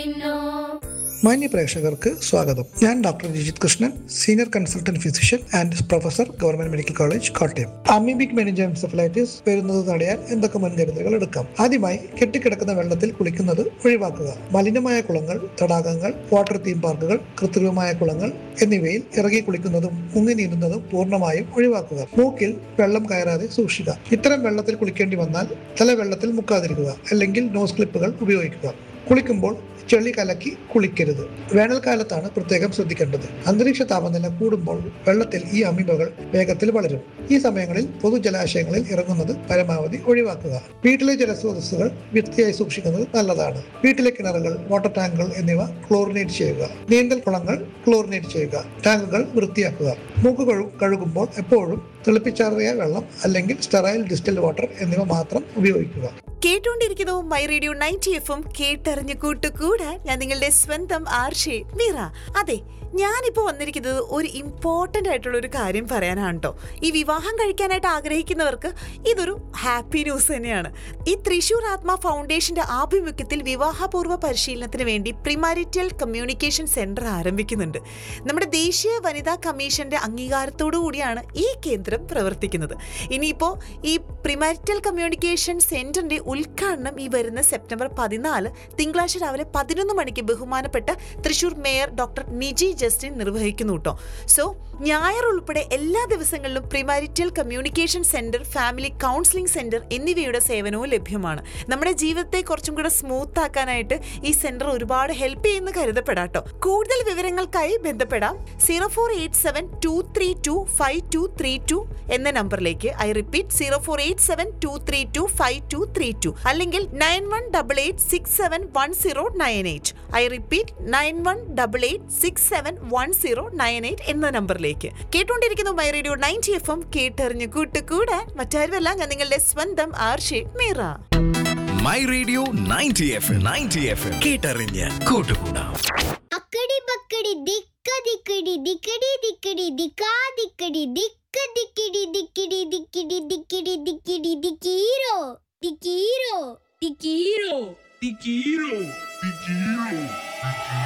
നിന്നോ മാന്യ പ്രേക്ഷകർക്ക് സ്വാഗതം ഞാൻ doctor Jijith Krishnan senior consultant physician and professor government medical college Kottayam amoebic meningoencephalitis വരുന്നത് തടയാൻ എന്തൊക്കെ മുൻകരുതലുകൾ എടുക്കാം ആദ്യമായി കെട്ടിക്കിടക്കുന്ന വെള്ളത്തിൽ കുളിക്കുന്നത് ഒഴിവാക്കുക മലിനമായ കുളങ്ങൾ തടാകങ്ങൾ വാട്ടർ തീം പാർക്കുകൾ കൃത്രിമമായ കുളങ്ങൾ എന്നിവയിൽ ഇറങ്ങി കുളിക്കുന്നതും മുങ്ങി നീന്തുന്നതും പൂർണ്ണമായും ഒഴിവാക്കുക മൂക്കിൽ വെള്ളം കയറാതെ സൂക്ഷിക്കുക ഇത്തരം വെള്ളത്തിൽ കുളിക്കേണ്ടി വന്നാൽ തല വെള്ളത്തിൽ മുക്കാതിരിക്കുക അല്ലെങ്കിൽ നോസ് ക്ലിപ്പുകൾ ഉപയോഗിക്കുക കുളിക്കുമ്പോൾ ചെളി കലക്കി കുളിക്കരുത് വേനൽക്കാലത്താണ് പ്രത്യേകം ശ്രദ്ധിക്കേണ്ടത് അന്തരീക്ഷ താപനില കൂടുമ്പോൾ വെള്ളത്തിൽ ഈ അമീബകൾ വേഗത്തിൽ വളരും ഈ സമയങ്ങളിൽ പൊതുജലാശയങ്ങളിൽ ഇറങ്ങുന്നത് പരമാവധി ഒഴിവാക്കുക വീട്ടിലെ ജലസ്രോതസ്സുകൾ വൃത്തിയായി സൂക്ഷിക്കുന്നത് നല്ലതാണ് വീട്ടിലെ കിണറുകൾ വാട്ടർ ടാങ്കുകൾ എന്നിവ ക്ലോറിനേറ്റ് ചെയ്യുക നീന്തൽ കുളങ്ങൾ ക്ലോറിനേറ്റ് ചെയ്യുക ടാങ്കുകൾ വൃത്തിയാക്കുക മൂക്ക് കഴു കഴുകുമ്പോൾ എപ്പോഴും തിളപ്പിച്ചാറിയ വെള്ളം അല്ലെങ്കിൽ സ്റ്റെറൈൽ ഡിസ്റ്റൽ വാട്ടർ എന്നിവ മാത്രം ഉപയോഗിക്കുക കേട്ടുകൊണ്ടിരിക്കുന്നു മൈ റേഡിയോ നയൻറ്റി എഫും കേട്ടറിഞ്ഞു കൂട്ടുകൂടാൻ ഞാൻ നിങ്ങളുടെ സ്വന്തം ആർഷേ മീറ അതെ ഞാനിപ്പോൾ വന്നിരിക്കുന്നത് ഒരു ഇമ്പോർട്ടൻ്റ് ആയിട്ടുള്ള ഒരു കാര്യം പറയാനാണ് കേട്ടോ ഈ വിവാഹം കഴിക്കാനായിട്ട് ആഗ്രഹിക്കുന്നവർക്ക് ഇതൊരു ഹാപ്പി ന്യൂസ് തന്നെയാണ് ഈ തൃശൂർ ആത്മ ഫൗണ്ടേഷന്റെ ആഭിമുഖ്യത്തിൽ വിവാഹപൂർവ്വ പരിശീലനത്തിന് വേണ്ടി പ്രിമാരിറ്റൽ കമ്മ്യൂണിക്കേഷൻ സെന്റർ ആരംഭിക്കുന്നുണ്ട് നമ്മുടെ ദേശീയ വനിതാ കമ്മീഷന്റെ അംഗീകാരത്തോടു കൂടിയാണ് ഈ കേന്ദ്രം പ്രവർത്തിക്കുന്നത് ഇനിയിപ്പോൾ ഈ പ്രിമാരിറ്റൽ കമ്മ്യൂണിക്കേഷൻ സെന്ററിന്റെ ഉദ്ഘാടനം ഈ വരുന്ന സെപ്റ്റംബർ പതിനാല് തിങ്കളാഴ്ച രാവിലെ പതിനൊന്ന് മണിക്ക് ബഹുമാനപ്പെട്ട തൃശൂർ മേയർ ഡോക്ടർ നിജി ജസ്റ്റിൻ നിർവഹിക്കുന്നു കേട്ടോ സോ ഞായർ ഉൾപ്പെടെ എല്ലാ ദിവസങ്ങളിലും premarital communication centre family counselling centre എന്നിവയുടെ സേവനവും ലഭ്യമാണ് നമ്മുടെ ജീവിതത്തെ കുറച്ചും കൂടെ സ്മൂത്ത് ആക്കാനായിട്ട് ഈ സെന്റർ ഒരുപാട് ഹെൽപ്പ് ചെയ്യുന്ന കരുതപ്പെടാട്ടോ കൂടുതൽ വിവരങ്ങൾക്കായി ബന്ധപ്പെടാം zero four eight seven two three two five two three two എന്ന നമ്പറിലേക്ക് I repeat zero four eight seven two three two five two three two അല്ലെങ്കിൽ nine one double eight six seven one zero nine eight I repeat nine one double eight six seven one zero nine eight എന്ന നമ്പറിലേക്ക് കേട്ടുകൊണ്ടിരിക്കുന്നു My Radio ninety F M കേട്ടറിഞ്ഞു കൂട്ടുകൂടാൻ മറ്റാരുമല്ല ഞാൻ നിങ്ങളുടെ സ്വന്തം Arshe Meera my Radio ninety FM ninety FM കേട്ടറിഞ്ഞ് കൂട്ടുകൂടാം അക്കടി ബക്കടി ദിക്ക ദിക്കടി ദിക്കടി ദിക്കടി ദിക്കാ ദിക്കടി ദിക്ക ദിക്കിടി ദിക്കിടി ദിക്കിടി ദിക്കിടി ദിക്കിടി ദിക്കീരോ ദിക്കീരോ ദിക്കീരോ Tikiro, Tikiro, Tikiro.